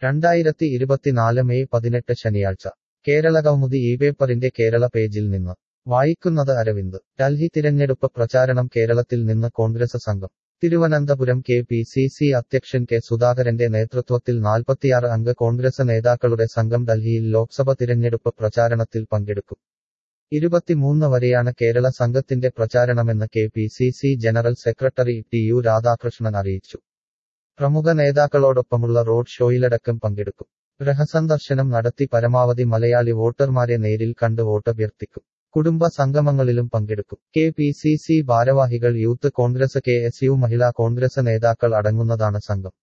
രണ്ടായിരത്തി ഇരുപത്തിനാല് മെയ് പതിനെട്ട് ശനിയാഴ്ച കേരള കൗമുദി ഈ പേപ്പറിന്റെ കേരള പേജിൽ നിന്ന് വായിക്കുന്നത് അരവിന്ദ് ഡൽഹി തിരഞ്ഞെടുപ്പ് പ്രചാരണം കേരളത്തിൽ നിന്ന് കോൺഗ്രസ് സംഘം Thiruvananthapuram K P C C അധ്യക്ഷൻ കെ സുധാകരന്റെ നേതൃത്വത്തിൽ നാൽപ്പത്തിയാറ് അംഗ കോൺഗ്രസ് നേതാക്കളുടെ സംഘം ഡൽഹിയിൽ ലോക്സഭ തിരഞ്ഞെടുപ്പ് പ്രചാരണത്തിൽ പങ്കെടുക്കും ഇരുപത്തിമൂന്ന് വരെയാണ് കേരള സംഘത്തിന്റെ പ്രചാരണമെന്ന് K P C C general secretary T U Radhakrishnan അറിയിച്ചു പ്രമുഖ നേതാക്കളോടൊപ്പമുള്ള റോഡ് ഷോയിലടക്കം പങ്കെടുക്കും ഗൃഹസന്ദർശനം നടത്തി പരമാവധി മലയാളി വോട്ടർമാരെ നേരിൽ കണ്ട് വോട്ടഭ്യർത്ഥിക്കും കുടുംബ സംഗമങ്ങളിലും പങ്കെടുക്കും കെ പി സി സി ഭാരവാഹികൾ youth Congress K S U Mahila Congress നേതാക്കൾ അടങ്ങുന്നതാണ് സംഘം